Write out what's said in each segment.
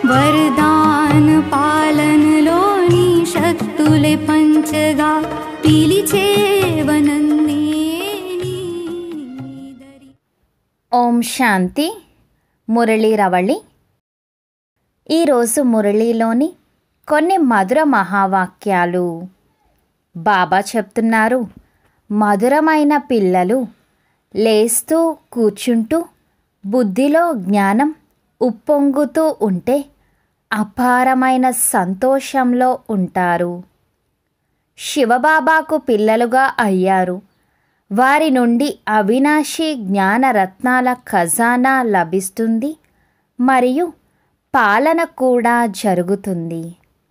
వరదాన పాలనలోని శక్తులే పంచగా పిలిచేవనన్నే నీదరి ఓం శాంతి మురళీ రవళి ఈరోజు మురళీలోని కొన్ని మధుర మహావాక్యాలు బాబా చెప్తున్నారు మధురమైన పిల్లలు లేస్తూ కూర్చుంటూ బుద్ధిలో జ్ఞానం ఉప్పొంగుతూ ఉంటే అపారమైన సంతోషంలో ఉంటారు శివబాబాకు పిల్లలుగా అయ్యారు వారి నుండి అవినాశి జ్ఞానరత్నాల ఖజానా లభిస్తుంది మరియు పాలన కూడా జరుగుతుంది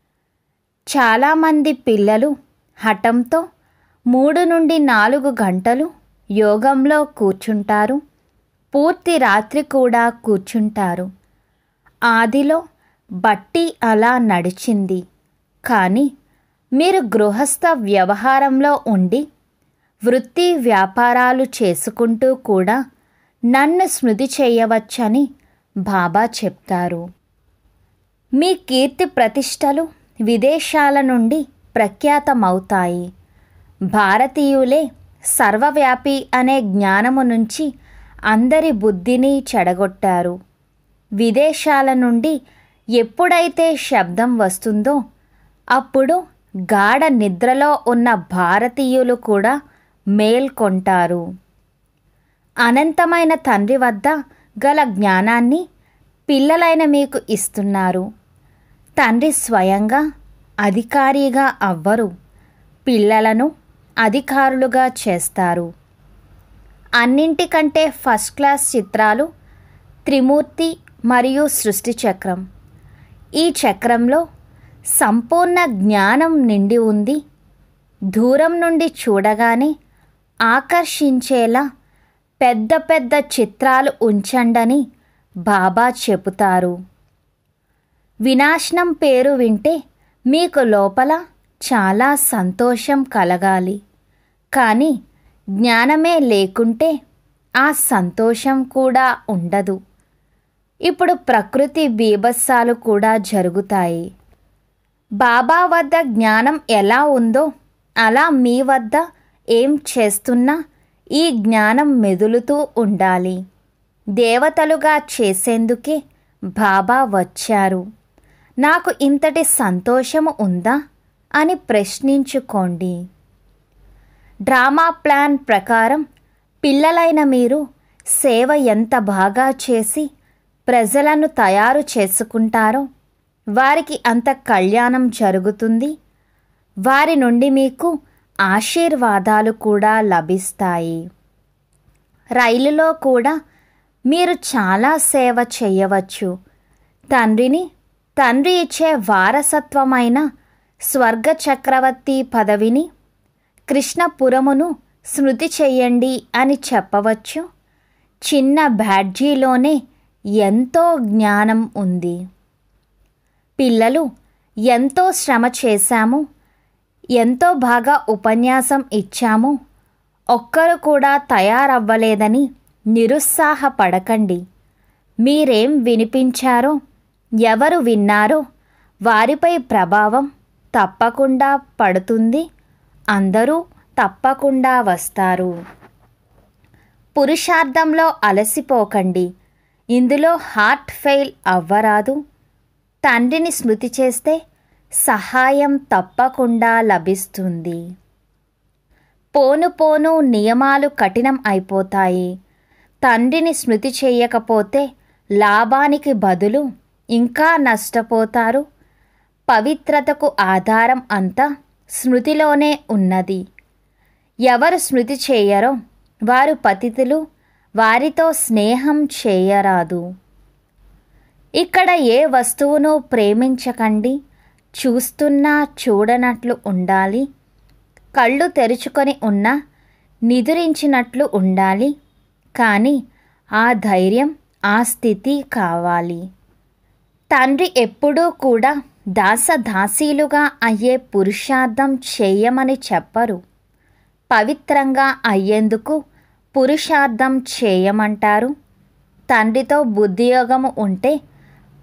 చాలామంది పిల్లలు హఠంతో మూడు నుండి నాలుగు గంటలు యోగంలో కూర్చుంటారు పూర్తి రాత్రి కూడా కూర్చుంటారు ఆదిలో బట్టి అలా నడిచింది కానీ మీరు గృహస్థ వ్యవహారంలో ఉండి వృత్తి వ్యాపారాలు చేసుకుంటూ కూడా నన్ను స్మృతి చేయవచ్చని బాబా చెప్తారు మీ కీర్తి ప్రతిష్టలు విదేశాల నుండి ప్రఖ్యాతమవుతాయి భారతీయులే సర్వవ్యాపి అనే జ్ఞానము నుంచి అందరి బుద్ధిని చెడగొట్టారు విదేశాల నుండి ఎప్పుడైతే శబ్దం వస్తుందో అప్పుడు గాఢ నిద్రలో ఉన్న భారతీయులు కూడా మేల్కొంటారు అనంతమైన తండ్రి వద్ద గల జ్ఞానాన్ని పిల్లలైన మీకు ఇస్తున్నారు తండ్రి స్వయంగా అధికారిగా అవ్వరు పిల్లలను అధికారులుగా చేస్తారు అన్నింటికంటే ఫస్ట్ క్లాస్ చిత్రాలు త్రిమూర్తి మరియు సృష్టి చక్రం ఈ చక్రంలో సంపూర్ణ జ్ఞానం నిండి ఉంది దూరం నుండి చూడగానే ఆకర్షించేలా పెద్ద పెద్ద చిత్రాలు ఉంచండని బాబా చెబుతారు వినాశనం పేరు వింటే మీకు లోపల చాలా సంతోషం కలగాలి కానీ జ్ఞానమే లేకుంటే ఆ సంతోషం కూడా ఉండదు ఇప్పుడు ప్రకృతి బీభత్సాలు కూడా జరుగుతాయి బాబా వద్ద జ్ఞానం ఎలా ఉందో అలా మీ వద్ద ఏం చేస్తున్నా ఈ జ్ఞానం మెదులుతూ ఉండాలి దేవతలుగా చేసేందుకే బాబా వచ్చారు నాకు ఇంతటి సంతోషము ఉందా అని ప్రశ్నించుకోండి డ్రామా ప్లాన్ ప్రకారం పిల్లలైన మీరు సేవ ఎంత బాగా చేసి ప్రజలను తయారు చేసుకుంటారో వారికి అంత కళ్యాణం జరుగుతుంది వారి నుండి మీకు ఆశీర్వాదాలు కూడా లభిస్తాయి రైలులో కూడా మీరు చాలా సేవ చేయవచ్చు తండ్రిని తండ్రి ఇచ్చే వారసత్వమైన స్వర్గ చక్రవర్తి పదవిని కృష్ణపురమును స్మృతి చెయ్యండి అని చెప్పవచ్చు చిన్న బ్యాడ్జీలోనే ఎంతో జ్ఞానం ఉంది పిల్లలు ఎంతో శ్రమ చేశాము ఎంతో బాగా ఉపన్యాసం ఇచ్చాము ఒక్కరు కూడా తయారవ్వలేదని నిరుత్సాహపడకండి మీరేం వినిపించారో ఎవరు విన్నారో వారిపై ప్రభావం తప్పకుండా పడుతుంది అందరూ తప్పకుండా వస్తారు పురుషార్థంలో అలసిపోకండి ఇందులో హార్ట్ ఫెయిల్ అవ్వరాదు తండ్రిని స్మృతి చేస్తే సహాయం తప్పకుండా లభిస్తుంది పోను పోను నియమాలు కఠినం అయిపోతాయి తండ్రిని స్మృతి చేయకపోతే లాభానికి బదులు ఇంకా నష్టపోతారు పవిత్రతకు ఆధారం అంతా స్మృతిలోనే ఉన్నది ఎవరు స్మృతి చేయరో వారు పతితులు వారితో స్నేహం చేయరాదు ఇక్కడ ఏ వస్తువును ప్రేమించకండి చూస్తున్నా చూడనట్లు ఉండాలి కళ్ళు తెరుచుకొని ఉన్న నిదురించినట్లు ఉండాలి కానీ ఆ ధైర్యం ఆ స్థితి కావాలి తండ్రి ఎప్పుడూ కూడా దాసదాసీలుగా అయ్యే పురుషార్థం చేయమని చెప్పరు పవిత్రంగా అయ్యేందుకు పురుషార్థం చేయమంటారు తండ్రితో బుద్ధియోగము ఉంటే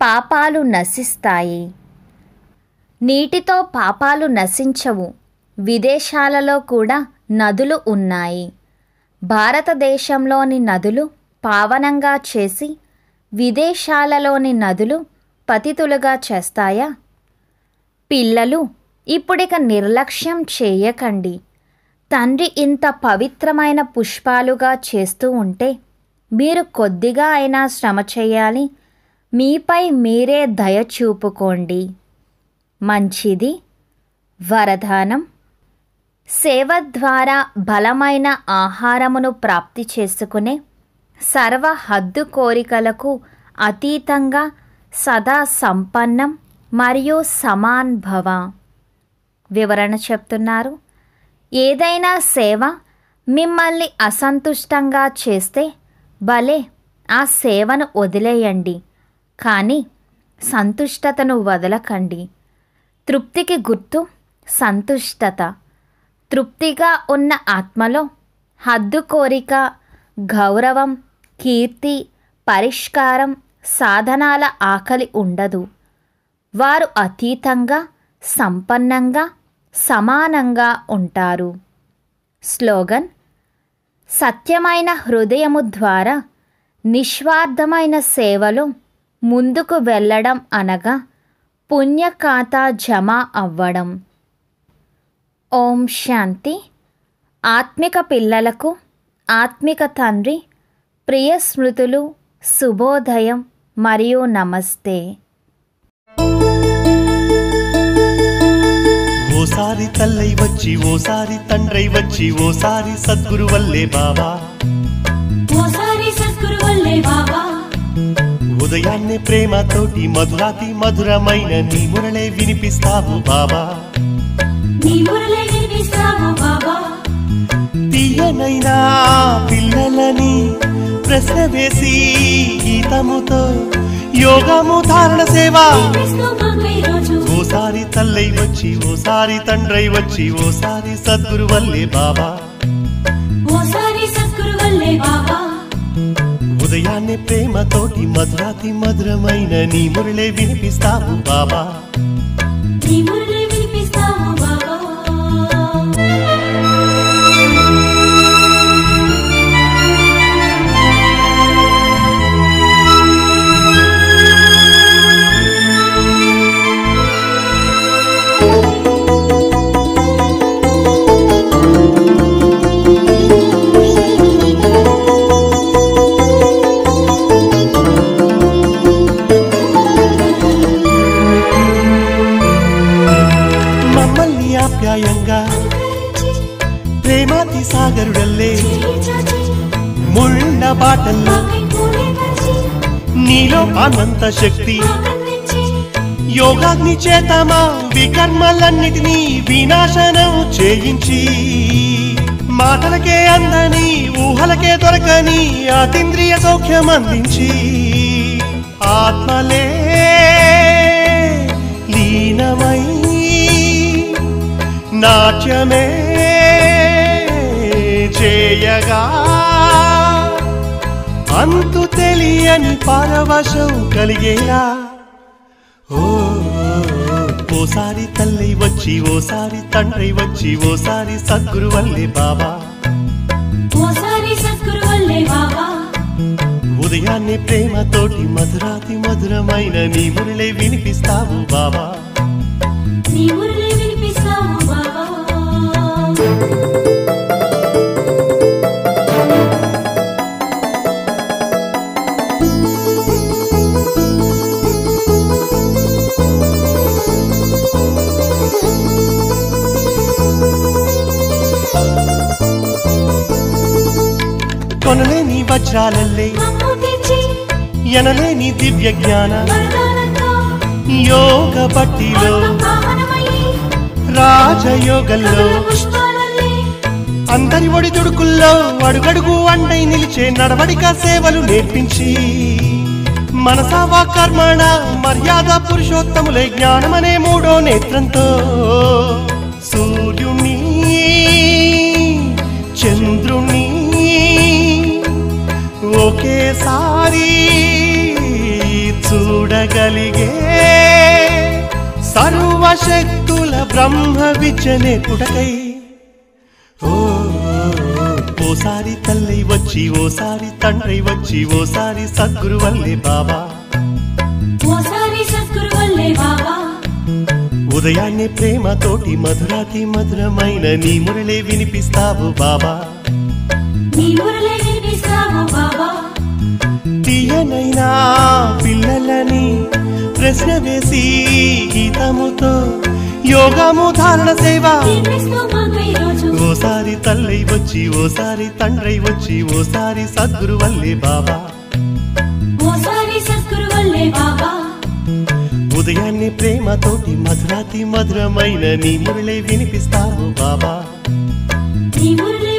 పాపాలు నశిస్తాయి నీటితో పాపాలు నశించవు విదేశాలలో కూడా నదులు ఉన్నాయి భారతదేశంలోని నదులు పావనంగా చేసి విదేశాలలోని నదులు పతితులుగా చేస్తాయా పిల్లలు ఇప్పుడిక నిర్లక్ష్యం చేయకండి తండ్రి ఇంత పవిత్రమైన పుష్పాలుగా చేస్తూ ఉంటే మీరు కొద్దిగా అయినా శ్రమ చేయాలి మీపై మీరే దయ చూపుకోండి మంచిది వరదానం సేవ ద్వారా బలమైన ఆహారమును ప్రాప్తి చేసుకునే సర్వ హద్దు కోరికలకు అతీతంగా సదా సంపన్నం మరియు సమాన్ భవ వివరణ చెప్తున్నారు ఏదైనా సేవ మిమ్మల్ని అసంతుష్టంగా చేస్తే భలే ఆ సేవను వదిలేయండి కానీ సంతుష్టతను వదలకండి తృప్తికి గుర్తు సంతుష్టత తృప్తిగా ఉన్న ఆత్మలో హద్దు కోరిక గౌరవం కీర్తి పరిష్కారం సాధనాల ఆకలి ఉండదు వారు అతీతంగా సంపన్నంగా సమానంగా ఉంటారు స్లోగన్ సత్యమైన హృదయము ద్వారా నిస్వార్థమైన సేవలో ముందుకు వెళ్ళడం అనగా పుణ్యఖాతా జమ అవ్వడం ఓం శాంతి ఆత్మిక పిల్లలకు ఆత్మిక తండ్రి ప్రియ స్మృతులు శుభోదయం మరియు నమస్తే ఓసారి తల్లై వచ్చి ఓసారి తండ్రై వచ్చి ఓసారి సద్గురు వల్లే బాబా ఓసారి సద్గురు వల్లే బాబా ఉదయాన్నే ప్రేమతోటి మధురాతి మధురమైన నీ మురళే వినిపిస్తావు బాబా నీ మురళి వినిపిస్తావు బాబా తీయనైనా పిల్లలని ప్రశ్న వేసి గీతముతో యోగము ధారణ సేవ క్రీస్తు మాకై రోజు ఓసారి తల్లై వచ్చి ఓసారి తండ్రై వచ్చి ఓసారి సద్గురు వల్లే బాబా ఓసారి సద్గురు వల్లే బాబా ఉదయాన్నే ప్రేమతోటి మధురాతి మధురమైన నీ మురళే వినిపిస్తావు బాబా నీ మురళి వినిపిస్తావు బాబా మమ్మల్ని ఆప్యాయంగా ప్రేమాతి సాగరుడల్లే ముళ్ళ బాటల్లో నీలో అనంత శక్తి యోగాగ్ని చేతమా వికర్మలన్నిటినీ వినాశనం చేయించి మాటలకే అందని ఊహలకే దొరకని అతీంద్రియ సౌఖ్యం అందించి ఆత్మలే లీనమై నాట్యమే చేయగా అంతు తెలియని పరవశం కలిగేలా ఓ ఓసారి తల్లి వచ్చి ఓసారి తండ్రి వచ్చి ఓసారి సద్గురు వల్లే బాబా ఓసారి సద్గురు వల్లే బాబా ఉదయాన్నే ప్రేమతోటి మధురాతి మధురమైన నీ మురళి వినిపిస్తావు బాబా నీ మురళి వినిపిస్తావు బాబా కొనలేని వజ్రాలల్లే మమ్ము తెచ్చి ఎనలేని దివ్య జ్ఞాన వరదానంతో యోగ పట్టిలో పావనమయ్యి రాజయోగంలో కమల పుష్పాలల్లే అందరి ఒడి దుడుకుల్లో అడుగడుగు అండై నిలిచే నడవడిక సేవలు నేర్పించి మనసావా కర్మణ మర్యాద పురుషోత్తములే జ్ఞానమనే మూడో నేత్రంతో సూర్యుణ్ణి చంద్రుణ్ణి ఒకేసారి చూడగా కలిగే సర్వశక్తుల బ్రహ్మ విద్యనే పుటకై ఓ ఓసారి తల్లి వచ్చి ఓసారి తండ్రి వచ్చి ఓసారి సద్గురు వల్లే బాబా ఓసారి సద్గురు వల్లే బాబా ఉదయాన్నే ప్రేమతోటి మధురాతి మధురమైన నీ మురళే వినిపిస్తావు బాబా నీ మురళి వినిపిస్తావు బాబా తీయనైనా పిల్లలని ప్రశ్న వేసి గీతముతో యోగము ధారణ సేవ వినిపిస్తూ మాకు ఈరోజు ఓసారి తల్లి వచ్చి ఓసారి తండ్రి వచ్చి ఓసారి సద్గురు వల్లే బాబా ఓసారి సద్గురు వల్లే బాబా ఉదయాన్నే ప్రేమతోటి మధురాతి మధురమైన నీ మురళే వినిపిస్తావు బాబా నీ మురళి